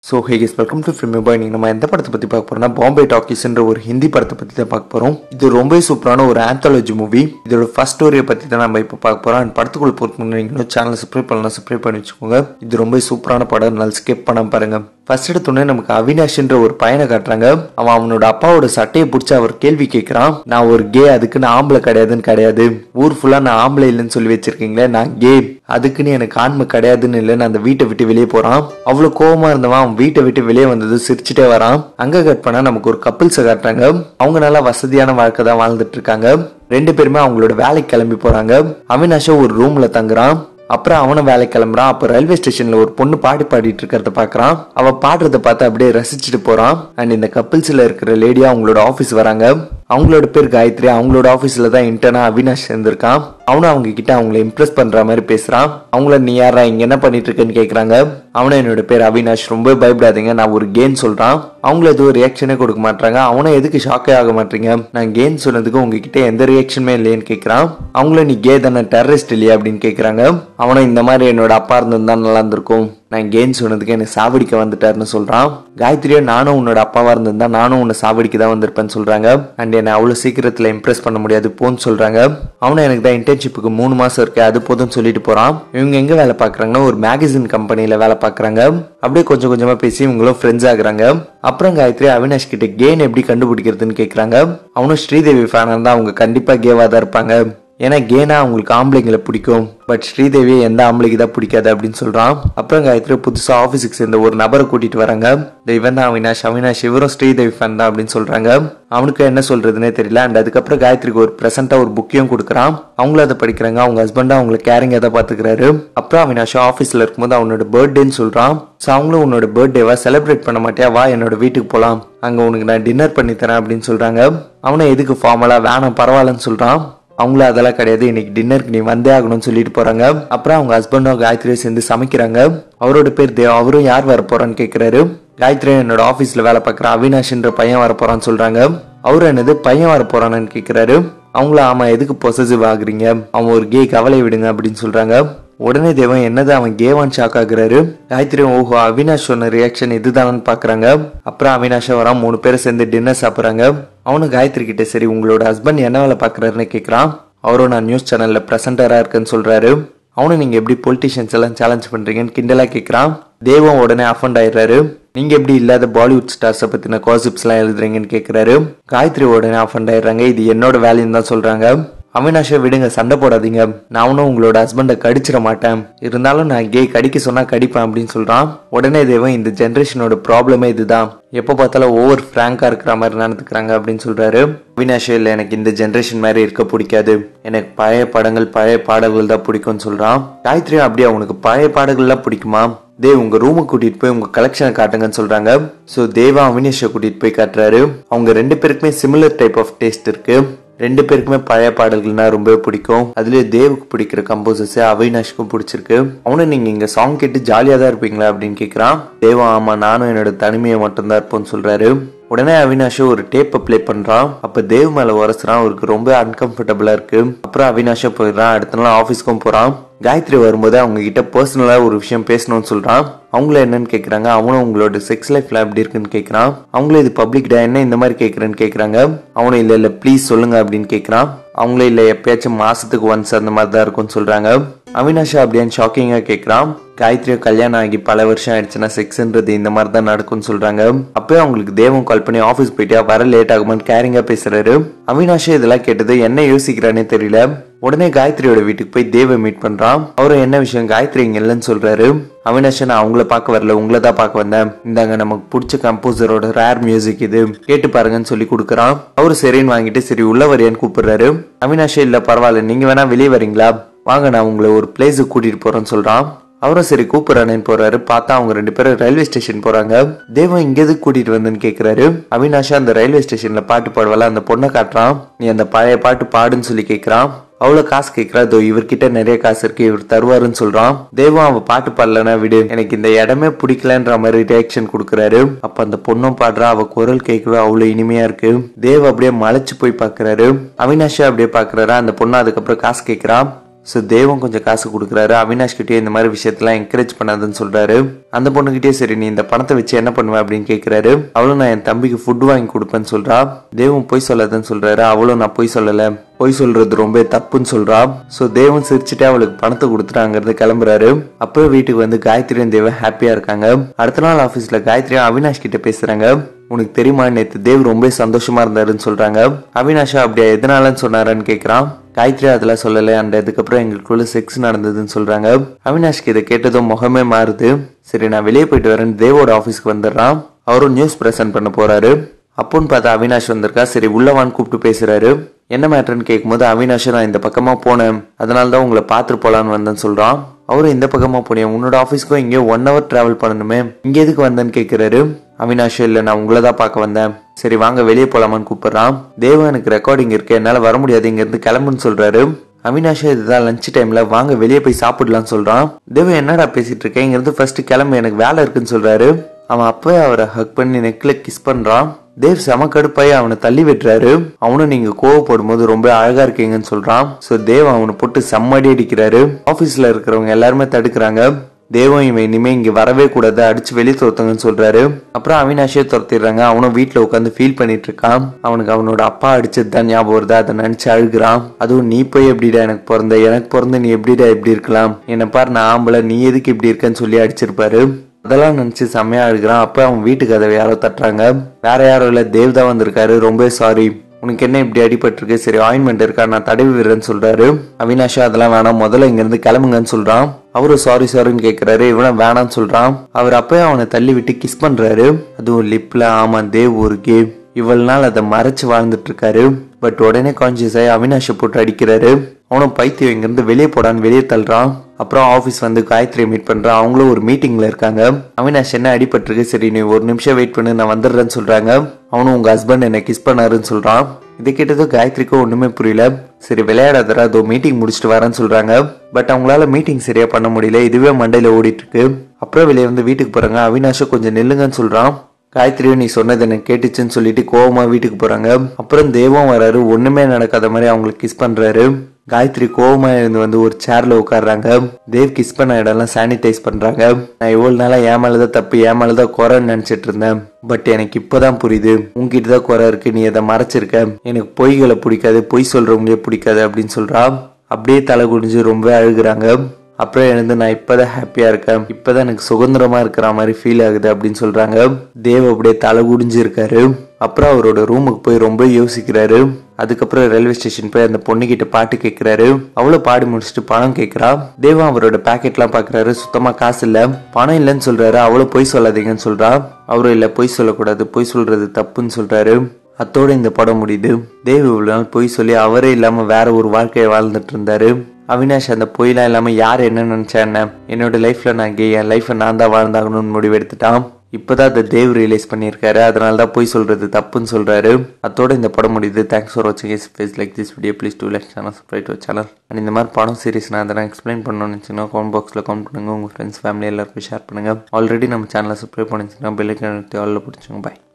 so hey guys welcome to film boy நீங்கள் நம்ம எந்த படத்தை பற்றி பார்க்க போறோம்னா பாம்பே டாக்கீஸ்ன்ற ஒரு ஹிந்தி படத்தை பற்றி தான் பார்க்க போகிறோம் இது ரொம்ப சூப்பரான ஒரு ஆந்தாலஜி மூவி இதோட ஃபர்ஸ்ட் ஸ்டோரியை பற்றி தான் நம்ம இப்போ பார்க்க போகிறோம் அண்ட் படத்துக்குள்ள பொறுத்து முன்னாடி நீங்களும் சேனலை சப்ஸ்கிரைப் பண்ணலாம் சப்ஸ்கிரைப் பண்ணி வச்சுக்கோங்க இது ரொம்ப சூப்பரான படம் நல்லா ஸ்கிப் பண்ணாம பாருங்க ஃபர்ஸ்ட் எடுத்தோடனே நமக்கு அவினாஷ்ன்ற ஒரு பையனை காட்டுறாங்க அவன் அவனோட அப்பாவோட சட்டையை பிடிச்சி அவர் கேள்வி கேட்குறான் நான் ஒரு கே அதுக்கு நான் ஆம்பளை கிடையாதுன்னு கிடையாது ஊர் ஃபுல்லாக நான் ஆம்பளை இல்லைன்னு சொல்லி வச்சிருக்கீங்களே நான் கே அதுக்குன்னு எனக்கு ஆண்மை கிடையாதுன்னு இல்லைன்னு அந்த வீட்டை விட்டு வெளியே போறான் அவ்வளோ கோவமா இருந்தவன் அவன் வீட்டை விட்டு வெளியே வந்தது சிரிச்சுட்டே வரான் அங்க கட் பண்ணா நமக்கு ஒரு கப்பிள்ஸை காட்டுறாங்க அவங்க நல்லா வசதியான வாழ்க்கை தான் வாழ்ந்துட்டு இருக்காங்க ரெண்டு பேருமே அவங்களோட வேலைக்கு கிளம்பி போறாங்க அவினாஷா ஒரு ரூம்ல தங்குறான் அப்புறம் அவனும் வேலைக்கு கிளம்புறான் அப்போ ரயில்வே ஸ்டேஷன்ல ஒரு பொண்ணு பாட்டு பாடிட்டு இருக்கிறத பாக்குறான் அவ பாடுறத பார்த்து அப்படியே ரசிச்சுட்டு போறான் அண்ட் இந்த கப்பிள்ஸ்ல இருக்கிற லேடியா அவங்களோட ஆபீஸ் வராங்க அவங்களோட பேர் காயத்ரி அவங்களோட ஆபீஸ்ல தான் இன்டர்னா அவினாஷ் சேர்ந்திருக்கான் அவனும் அவங்க கிட்ட அவங்கள இம்ப்ரெஸ் பண்ற மாதிரி பேசுறான் அவங்கள நீ யாரா இங்க என்ன பண்ணிட்டு இருக்கேன்னு கேக்குறாங்க அவனும் என்னோட பேர் அவினாஷ் ரொம்ப பயப்படாதீங்க நான் ஒரு கேன் சொல்றான் அவங்கள எதுவும் ரியாக்ஷனே கொடுக்க மாட்டாங்க அவனும் எதுக்கு ஷாக்கே ஆக மாட்டீங்க நான் கேன் சொன்னதுக்கு உங்ககிட்ட எந்த ரியாக்ஷனுமே இல்லையேன்னு கேக்குறான் அவங்கள நீ கே தானே டெரரிஸ்ட் இல்லையா அப்படின்னு கேக்குறாங்க அவனும் இந்த மாதிரி என்னோட அப்பா இருந்திருந்தா நல்லா இருந்திருக்கும் நான் கேன் சொன்னதுக்கு என்னை சாவடிக்க வந்துட்டாருன்னு சொல்றான் காயத்ரியா நானும் உன்னோட அப்பாவா இருந்திருந்தா நானும் உன்னை சாவடிக்க தான் வந்திருப்பேன்னு சொல்றாங்க அண்ட் என்னை அவ்வளவு சீக்கிரத்துல இம்ப்ரெஸ் பண்ண முடியாது போன்னு சொல்றாங்க அவனும் எனக்கு தான் இன்டர்ன்ஷிப்புக்கு மூணு மாசம் இருக்கு அது போதும்னு சொல்லிட்டு போறான் இவங்க எங்க வேலை பாக்குறாங்கன்னா ஒரு மேகசின் கம்பெனில வேலை பாக்குறாங்க அப்படியே கொஞ்சம் கொஞ்சமா பேசி இவங்களும் ஃப்ரெண்ட்ஸ் ஆகுறாங்க அப்புறம் காயத்ரி அவினாஷ் கிட்ட கேன் எப்படி கண்டுபிடிக்கிறதுன்னு கேக்குறாங்க அவனும் ஸ்ரீதேவி ஃபேனா இருந்தா அவங்க கண்டிப்பா கேவா தான் இருப்பாங்க ஏன்னா கேனா அவங்களுக்கு ஆம்பளைங்களை பிடிக்கும் பட் ஸ்ரீதேவியை எந்த ஆம்பளைக்கு தான் பிடிக்காது அப்படின்னு சொல்றான் அப்புறம் காயத்ரி புதுசா ஆஃபீஸுக்கு சேர்ந்த ஒரு நபரை கூட்டிட்டு வராங்க இந்த இவன் தான் அவினாஷ் அவினாஷ் இவரும் ஸ்ரீதேவி ஃபேன் தான் அப்படின்னு சொல்றாங்க அவனுக்கு என்ன சொல்றதுனே தெரியல அண்ட் அதுக்கப்புறம் காயத்ரிக்கு ஒரு ப்ரெசென்ட்டா ஒரு புக்கையும் கொடுக்குறான் அவங்களும் அதை படிக்கிறாங்க அவங்க ஹஸ்பண்ட் அவங்களை கேரிங்கா தான் பாத்துக்கிறாரு அப்புறம் அவினாஷ் ஆஃபீஸ்ல இருக்கும்போது அவனோட பர்த்டேன்னு சொல்றான் ஸோ அவங்களும் உன்னோட பர்த்டேவா செலிப்ரேட் பண்ண மாட்டியா வா என்னோட வீட்டுக்கு போலாம் அங்க உனக்கு நான் டின்னர் பண்ணி தரேன் அப்படின்னு சொல்றாங்க அவனை எதுக்கு ஃபார்மலா வேணாம் பரவாயில்லன்னு சொல்றான் அவங்களும் அதெல்லாம் கிடையாது இன்னைக்கு டின்னருக்கு நீ வந்தே ஆகணும்னு சொல்லிட்டு போறாங்க அப்புறம் அவங்க ஹஸ்பண்டும் காயத்ரியும் சேர்ந்து சமைக்கிறாங்க அவரோட பேர் தேவ் அவரும் யார் வர போறான்னு கேக்குறாரு காயத்ரி என்னோட ஆபீஸ்ல வேலை பார்க்குற அவினாஷ்ன்ற பையன் வர போறான்னு சொல்றாங்க அவரு என்னது பையன் வர போறான்னு கேக்குறாரு அவங்கள ஆமா எதுக்கு பொசசிவ் ஆகுறீங்க அவன் ஒரு கே கவலை விடுங்க அப்படின்னு சொல்றாங்க உடனே தேவன் என்னது அவன் கேவான் ஷாக் ஆகுறாரு காயத்ரி ஓஹோ அவினாஷ் சொன்ன ரியாக்ஷன் இதுதானு பாக்குறாங்க அப்புறம் அவினாஷா வரான் மூணு பேரும் சேர்ந்து டின்னர் சாப்பிடுறாங்க அவனு காயத்ரி கிட்ட சரி உங்களோட ஹஸ்பண்ட் என்ன வேலை பாக்குறாருன்னு கேக்குறான் அவரும் நான் நியூஸ் சேனல்ல பிரசன்டரா இருக்கேன்னு சொல்றாரு அவனும் நீங்க எப்படி பொலிட்டிஷியன்ஸ் எல்லாம் சேலஞ்ச் பண்றீங்கன்னு கிண்டலா கேக்குறான் தேவம் உடனே அஃபண்ட் ஆயிடுறாரு நீங்க எப்படி இல்லாத பாலிவுட் ஸ்டார்ஸை பத்தின காசிப்ஸ் எல்லாம் எழுதுறீங்கன்னு கேக்குறாரு காயத்ரி உடனே அஃபண்ட் ஆயிடுறாங்க இது என்னோட வேலைன்னு தான் சொல்றாங்க அவினாஷை விடுங்க சண்டை போடாதீங்க நானும் உங்களோட ஹஸ்பண்டை கடிச்சிட மாட்டேன் இருந்தாலும் நான் கே கடிக்க சொன்னா கடிப்பேன் அப்படின்னு சொல்றான் உடனே தேவன் இந்த ஜென்ரேஷனோட ப்ராப்ளமே இதுதான் எப்போ பார்த்தாலும் ஓவர் ஃப்ராங்கா இருக்கிற மாதிரி நடந்துக்கிறாங்க அப்படின்னு சொல்றாரு அவினாஷ் இல்லை எனக்கு இந்த ஜென்ரேஷன் மாதிரி இருக்க பிடிக்காது எனக்கு பழைய படங்கள் பழைய பாடல்கள் தான் பிடிக்கும்னு சொல்றான் காயத்ரி அப்படியே அவனுக்கு பழைய பாடல்கள்லாம் பிடிக்குமா தேவ் உங்க ரூமுக்கு கூட்டிட்டு போய் உங்க கலெக்ஷனை காட்டுங்கன்னு சொல்றாங்க சோ தேவா அவினேஷை கூட்டிட்டு போய் காட்டுறாரு அவங்க ரெண்டு பேருக்குமே சிமிலர் டைப் ஆஃப் டேஸ்ட் இருக்கு ரெண்டு பேருக்குமே பழைய பாடல்கள்னா ரொம்பவே பிடிக்கும் அதுலயே தேவுக்கு பிடிக்கிற கம்போசர்ஸ் அவினாஷ்க்கும் பிடிச்சிருக்கு அவனும் நீங்க இங்க சாங் கேட்டு ஜாலியா தான் இருப்பீங்களா அப்படின்னு கேக்குறான் தேவா ஆமா நானும் என்னோட தனிமையை மட்டும்தான் இருப்போம்னு சொல்றாரு உடனே அவினாஷ் ஒரு டேப்பை ப்ளே பண்றான் அப்ப தேவ் மேல உரசுறான் அவருக்கு ரொம்ப அன்கம்ஃபர்டபுளா இருக்கு அப்புறம் அவினாஷா போயிடுறான் அடுத்த நாள் ஆபீஸ்க்கும் போறான் காயத்ரி வரும்போது அவங்க கிட்ட பர்சனலா ஒரு விஷயம் பேசணும்னு சொல்றான் அவங்கள என்னன்னு கேக்குறாங்க அவனும் உங்களோட செக்ஸ் லைஃப்ல எப்படி இருக்குன்னு கேக்குறான் அவங்களும் இது பப்ளிக் டே என்ன இந்த மாதிரி கேக்குறேன்னு கேக்குறாங்க அவனும் இல்ல இல்ல ப்ளீஸ் சொல்லுங்க அப்படின்னு கேக்குறான் அவங்களே இல்ல எப்பயாச்சும் மாசத்துக்கு ஒன்ஸ் அந்த மாதிரி தான் இருக்கும்னு சொல்றாங்க அவினாஷா அப்படியான்னு ஷாக்கிங்கா கேக்குறான் காயத்ரியா கல்யாணம் ஆகி பல வருஷம் ஆயிடுச்சுன்னா செக்ஸ்ன்றது இந்த மாதிரி தான் நடக்கும்னு சொல்றாங்க அப்பவே அவங்களுக்கு தேவம் கால் பண்ணி ஆஃபீஸ் போயிட்டா வர லேட் ஆகுமான்னு கேரிங்கா பேசுறாரு அவினாஷா இதெல்லாம் கேட்டது என்ன யோசிக்கிறானே தெரியல உடனே காயத்ரியோட வீட்டுக்கு போய் தேவ மீட் பண்றான் அவரும் என்ன விஷயம் காயத்ரி இங்க இல்லைன்னு சொல்றாரு அவினாஷா நான் அவங்கள பார்க்க வரல உங்களை தான் பார்க்க வந்தேன் இந்தாங்க நமக்கு பிடிச்ச கம்போசரோட ரேர் மியூசிக் இது கேட்டு பாருங்கன்னு சொல்லி கொடுக்குறான் அவரு சரின்னு வாங்கிட்டு சரி உள்ள வரியான்னு கூப்பிடுறாரு அவினாஷா இல்ல பரவாயில்ல நீங்க வேணா வெளியே வரீங்களா வாங்க நான் உங்களை ஒரு பிளேஸுக்கு கூட்டிட்டு போறேன்னு சொல்றான் அவரும் சரி கூப்பிடுறானேன்னு போறாரு பார்த்தா அவங்க ரெண்டு பேரும் ரயில்வே ஸ்டேஷன் போறாங்க தேவன் இங்க எதுக்கு கூட்டிட்டு வந்தேன்னு கேக்குறாரு அவினாஷா அந்த ரயில்வே ஸ்டேஷன்ல பாட்டு பாடுவால அந்த பொண்ணை காட்டுறான் நீ அந்த பழைய பாட்டு பாடுன்னு சொல்லி கேக்குறான் அவ்வளவு காசு கேட்கிறா இதோ இவர்கிட்ட நிறைய காசு இருக்கு இவர் தருவாருன்னு சொல்றான் தேவம் அவ பாட்டு பாடலனா விடு எனக்கு இந்த இடமே பிடிக்கலன்ற மாதிரி ரியாக்ஷன் கொடுக்குறாரு அப்ப அந்த பொண்ணும் பாடுறா அவ குரல் கேட்கவே அவ்வளவு இனிமையா இருக்கு தேவ் அப்படியே மலைச்சு போய் பாக்குறாரு அவினாஷா அப்படியே பாக்குறாரு அந்த பொண்ணு அதுக்கப்புறம் காசு கேட்கிறா ஸோ தேவம் கொஞ்சம் காசு கொடுக்குறாரு அவினாஷ் கிட்டே இந்த மாதிரி விஷயத்தெல்லாம் என்கரேஜ் பண்ணாதுன்னு சொல்றாரு அந்த பொண்ணுகிட்டே சரி நீ இந்த பணத்தை வச்சு என்ன பண்ணுவ அப்படின்னு கேட்கிறாரு அவளும் நான் என் தம்பிக்கு ஃபுட் வாங்கி கொடுப்பேன்னு சொல்றா தேவம் பொய் சொல்லாதுன்னு சொல்றாரு அவளும் நான் பொய் சொல்லல பொய் சொல்றது ரொம்ப தப்புன்னு சொல்றா ஸோ தேவன் சிரிச்சுட்டு அவளுக்கு பணத்தை கொடுத்துட்டு அங்கிருந்து கிளம்புறாரு அப்புறம் வீட்டுக்கு வந்து காயத்ரியும் தேவன் ஹாப்பியா இருக்காங்க அடுத்த நாள் ஆஃபீஸ்ல காயத்ரியும் அவினாஷ் கிட்ட பேசுறாங்க உனக்கு தெரியுமா நேத்து தேவ் ரொம்ப சந்தோஷமா இருந்தாருன்னு சொல்றாங்க அவினாஷா அப்படியா எதனாலன்னு சொன்னாரன்னு கேக்குறான் காயத்ரி அதெல்லாம் சொல்லலை அண்ட் அதுக்கப்புறம் எங்களுக்குள்ள செக்ஸ் நடந்ததுன்னு சொல்றாங்க அவினாஷ்க்கு இதை கேட்டதும் முகமே மாறுது சரி நான் வெளியே போயிட்டு வரேன்னு தேவோட ஆஃபீஸ்க்கு வந்துடுறான் அவரும் நியூஸ் பிரசன்ட் பண்ண போறாரு அப்போன்னு பார்த்தா அவினாஷ் வந்திருக்கா சரி உள்ளவான்னு கூப்பிட்டு பேசுறாரு என்ன மேட்டர்னு கேட்கும்போது அவினாஷ் நான் இந்த பக்கமா போனேன் அதனால தான் உங்களை பார்த்துட்டு போலான்னு வந்தேன்னு சொல்றான் அவரும் இந்த பக்கமா போனேன் உன்னோட ஆஃபீஸ்க்கும் இங்கே ஒன் ஹவர் டிராவல் பண்ணணுமே இங்க எதுக்கு வந்தேன்னு கேட்கிறாரு அவினாஷ் இல்ல நான் உங்களை தான் பார்க்க வந்தேன் சரி வாங்க வெளியே போலாமான்னு கூப்பிடுறான் தேவன் எனக்கு ரெக்கார்டிங் இருக்கு என்னால வர முடியாது இங்க இருந்து கிளம்புன்னு சொல்றாரு அவினாஷா இதுதான் லஞ்ச் டைம்ல வாங்க வெளியே போய் சாப்பிடலாம்னு சொல்றான் தேவன் என்னடா பேசிட்டு இருக்கேன் இங்க இருந்து ஃபர்ஸ்ட் கிளம்பு எனக்கு வேலை இருக்குன்னு சொல்றாரு அவன் அப்பவே அவரை ஹக் பண்ணி நெக்ல கிஸ் பண்றான் தேவ் செம கடுப்பாய் அவனை தள்ளி விட்டுறாரு அவனும் நீங்க கோவப்படும் போது ரொம்ப அழகா இருக்கீங்கன்னு சொல்றான் சோ தேவ் அவனை போட்டு செம்மடி அடிக்கிறாரு ஆபீஸ்ல இருக்கிறவங்க எல்லாருமே தடுக்கிறாங்க தேவம் இவன் இனிமே இங்க வரவே கூடாது அடிச்சு வெளியே துரத்துங்கன்னு சொல்றாரு அப்புறம் அவினாஷே துரத்திடுறாங்க அவனும் வீட்டுல உட்காந்து ஃபீல் பண்ணிட்டு இருக்கான் அவனுக்கு அவனோட அப்பா அடிச்சது தான் ஞாபகம் வருது அதை நினைச்சு அழுகுறான் அதுவும் நீ போய் எப்படிடா எனக்கு பிறந்த எனக்கு பிறந்த நீ எப்படிடா எப்படி இருக்கலாம் என்ன பாரு நான் ஆம்பளை நீ எதுக்கு இப்படி இருக்கன்னு சொல்லி அடிச்சிருப்பாரு அதெல்லாம் நினைச்சு செம்மையா அழுகிறான் அப்ப அவன் வீட்டு கதவை யாரோ தட்டுறாங்க வேற யாரும் இல்ல தேவ் தான் வந்திருக்காரு ரொம்ப சாரி உனக்கு என்ன இப்படி அடிபட்டிருக்கு சரி ஆயின்மெண்ட் இருக்கா நான் தடவி விடுறேன்னு சொல்றாரு அவினாஷா அதெல்லாம் வேணாம் முதல்ல இங்க இருந்து கிளம்புங்கன்னு சொல்றான் அவரு சாரி சாரின்னு கேக்குறாரு இவனும் வேணாம்னு சொல்றான் அவர் அப்பவே அவனை தள்ளி விட்டு கிஸ் பண்றாரு அதுவும் லிப்ல ஆமா தேவ் ஒரு கேம் இவ்வளவு நாள் அதை மறைச்சு வாழ்ந்துட்டு இருக்காரு பட் உடனே கான்சியஸ் ஆகி அவினாஷை போட்டு அடிக்கிறாரு அவனும் பைத்தியம் இங்கிருந்து வெளியே போடான்னு வெளியே தள்ளுறான் அப்புறம் ஆஃபீஸ் வந்து காயத்ரியை மீட் பண்றான் அவங்களும் ஒரு மீட்டிங்ல இருக்காங்க அவினாஷ் என்ன அடிபட்டிருக்கு சரி நீ ஒரு நிமிஷம் வெயிட் பண்ணு நான் வந்துடுறேன்னு சொல்றாங்க அவனும் உங்க ஹஸ்பண்ட் என்ன கிஸ் பண்ணாருன்னு சொல்றான் இதை கேட்டதும் காயத்ரிக்கும் ஒண்ணுமே புரியல சரி விளையாடாதரா அதோ மீட்டிங் முடிச்சுட்டு வரேன்னு சொல்றாங்க பட் அவங்களால மீட்டிங் சரியா பண்ண முடியல இதுவே மண்டையில ஓடிட்டு இருக்கு அப்புறம் வெளியே வந்து வீட்டுக்கு போறாங்க அவினாஷும் கொஞ்சம் நில்லுங்கன்னு சொல்றான் காயத்ரியும் நீ சொன்னது எனக்கு கேட்டுச்சுன்னு சொல்லிட்டு கோவமா வீட்டுக்கு போறாங்க அப்புறம் தேவம் வராரு ஒண்ணுமே நடக்காத மாதிரி அவங்களுக்கு கிஸ் பண்றாரு காயத்ரி கோவமா இருந்து வந்து ஒரு சேர்ல உட்காடுறாங்க தேவ் கிஸ் பண்ண இடம்லாம் சானிடைஸ் பண்றாங்க நான் இவ்வளவு நாளா என் மேலதான் தப்பு என் மேலதான் குறைன்னு நினைச்சிட்டு இருந்தேன் பட் எனக்கு இப்பதான் புரியுது உங்ககிட்ட தான் குறை இருக்கு நீ அதை மறைச்சிருக்க எனக்கு பொய்களை பிடிக்காது பொய் சொல்றவங்களே பிடிக்காது அப்படின்னு சொல்றா அப்படியே தலை குடிஞ்சு ரொம்ப அழுகுறாங்க அப்புறம் எழுந்து நான் இப்பதான் ஹாப்பியா இருக்கேன் இப்பதான் எனக்கு சுதந்திரமா இருக்கிற மாதிரி ஃபீல் ஆகுது அப்படின்னு சொல்றாங்க தேவ் அப்படியே தலை குடிஞ்சு இருக்காரு அப்புறம் அவரோட ரூமுக்கு போய் ரொம்ப யோசிக்கிறாரு அதுக்கப்புறம் ரயில்வே ஸ்டேஷன் போய் அந்த பொண்ணுகிட்ட பாட்டு கேட்கிறாரு அவளும் பாடி முடிச்சுட்டு பணம் கேட்கிறா தேவா அவரோட பாக்கெட்லாம் பாக்குறாரு சுத்தமா காசு இல்ல பணம் இல்லைன்னு சொல்றாரு அவளும் பொய் சொல்லாதீங்கன்னு சொல்றா அவரும் இல்ல பொய் சொல்லக்கூடாது பொய் சொல்றது தப்புன்னு சொல்றாரு அத்தோட இந்த படம் முடியுது தேவ் இவ்வளவு நாள் பொய் சொல்லி அவரே இல்லாம வேற ஒரு வாழ்க்கையை வாழ்ந்துட்டு இருந்தாரு அவினாஷ் அந்த பொய்லாம் இல்லாம யார் என்ன நினைச்சா என்ன என்னோட லைஃப்ல நான் கே என் லைஃப்பை நான் தான் வாழ்ந்தாகணும்னு முடிவு எடுத்துட்டான் இப்பதான் அந்த தேவ் ரியலைஸ் பண்ணியிருக்காரு அதனால தான் பொய் சொல்றது தப்புன்னு சொல்றாரு அத்தோட இந்த படம் முடியுது தேங்க்ஸ் ஃபார் வாட்சிங் is face like this video please do like channel subscribe to channel and இந்த மாதிரி படம் சீரிஸ் நான் அதெல்லாம் எக்ஸ்பிளைன் பண்ணணும்னு நினச்சிங்கன்னா கமெண்ட் பாக்ஸில் கமெண்ட் பண்ணுங்க உங்கள் ஃப்ரெண்ட்ஸ் ஃபேமிலி எல்லாருக்கும் ஷேர் பண்ணுங்க ஆல்ரெடி நம்ம சேனலை சப்ஸ்கிரைப் பண்ணிச்சுன்னா பெல்லைக்கன் ஆலில் பிடிச்சிங்க பாய்